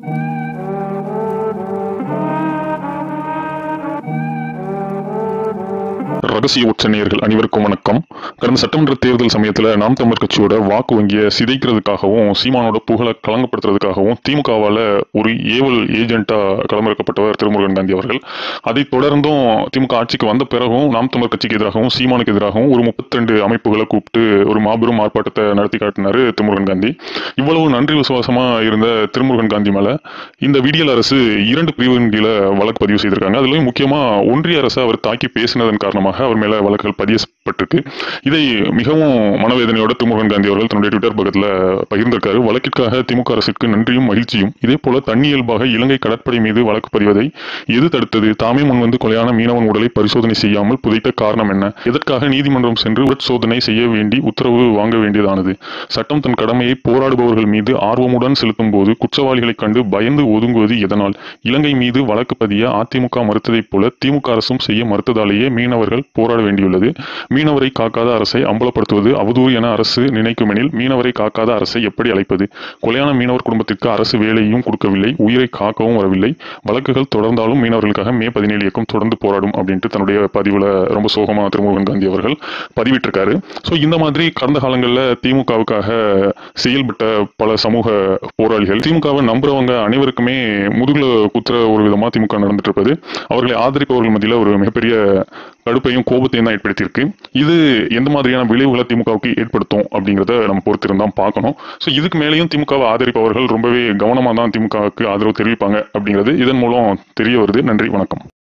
ரகசிய உச்ச நேயர்கள் அனைவருக்கும் வணக்கம் கடந்த சட்டமன்ற தேர்தல் சமயத்துல நாம் தமிழர் கட்சியோட வாக்கு வங்கியை சிதைக்கிறதுக்காகவும் சீமானோட புகழை களங்கப்படுத்துறதுக்காகவும் திமுகவால ஒரு ஏவல் ஏஜென்ட்டா களமிறக்கப்பட்டவர் திருமுருகன் காந்தி அவர்கள் அதைத் தொடர்ந்தும் திமுக ஆட்சிக்கு வந்த பிறகும் நாம் தமிழர் கட்சிக்கு எதிராகவும் சீமானுக்கு எதிராகவும் ஒரு முப்பத்தி அமைப்புகளை கூப்பிட்டு ஒரு மாபெரும் ஆர்ப்பாட்டத்தை நடத்தி காட்டினாரு திருமுருகன் காந்தி இவ்வளவு நன்றி விசுவாசமா இருந்த திருமுருகன் காந்தி மேல இந்த விடியல் அரசு இரண்டு பிரிவின் கீழே வழக்கு பதிவு செய்திருக்காங்க அதுலயும் முக்கியமா ஒன்றிய அரசு அவர் தாக்கி பேசினதன் காரணமாக அவர் மேல வழக்குகள் பதியப்பட்டிருக்கு இதை மிகவும் மனவேதனையோட திருமுருகன் காந்தி அவர்கள் தன்னுடைய ட்விட்டர் பக்கத்துல பகிர்ந்திருக்காரு வழக்கிற்காக திமுக அரசுக்கு நன்றியும் மகிழ்ச்சியும் இதே போல தன்னியல்பாக இலங்கை கடற்படை மீது வழக்கு பதிவதை எது தடுத்தது தாமே முன்வந்து கொலையான மீனவன் உடலை பரிசோதனை செய்யாமல் புதைத்த காரணம் என்ன எதற்காக நீதிமன்றம் சென்று உட்சோதனை செய்ய வேண்டி உத்தரவு வாங்க வேண்டியதானது சட்டம் தன் கடமையை போராடுபவர்கள் மீது ஆர்வமுடன் செலுத்தும் போது குற்றவாளிகளைக் கண்டு பயந்து ஒதுங்குவது எதனால் இலங்கை மீது வழக்கு பதிய அதிமுக மறுத்ததைப் போல திமுக அரசும் செய்ய மறுத்ததாலேயே மீனவர்கள் போராட வேண்டியுள்ளது மீனவரை காக்காத அரசை அம்பலப்படுத்துவது அவதூறு என அரசு நினைக்குமெனில் மீனவரை காக்காத அரசை எப்படி அழைப்பது கொலையான மீனவர் குடும்பத்திற்கு அரசு வேலையும் கொடுக்கவில்லை உயிரை காக்கவும் வரவில்லை வழக்குகள் தொடர்ந்தாலும் மீனவர்களுக்காக மே பதினேழு இயக்கம் தொடர்ந்து போராடும் அப்படின்ட்டு தன்னுடைய பதிவுல ரொம்ப சோகமா திருமுருகன் காந்தி அவர்கள் பதிவிட்டிருக்காரு ஸோ இந்த மாதிரி கடந்த காலங்களில் திமுகவுக்காக செயல்பட்ட பல சமூக போராளிகள் திமுகவை நம்புறவங்க அனைவருக்குமே முதுகுல குத்துற ஒரு விதமா திமுக நடந்துட்டு இருப்பது அவர்களை ஆதரிப்பவர்கள் மத்தியில் ஒரு மிகப்பெரிய கடுப்பையும் கோபத்தையும் தான் ஏற்படுத்தியிருக்கு இது எந்த மாதிரியான விளைவுகளை திமுகவுக்கு ஏற்படுத்தும் அப்படிங்கிறத நம்ம பொறுத்திருந்தான் பார்க்கணும் ஸோ இதுக்கு மேலேயும் திமுகவை ஆதரிப்பவர்கள் ரொம்பவே கவனமாக தான் திமுகவுக்கு ஆதரவு தெரிவிப்பாங்க அப்படிங்கிறது இதன் மூலம் தெரிய வருது நன்றி வணக்கம்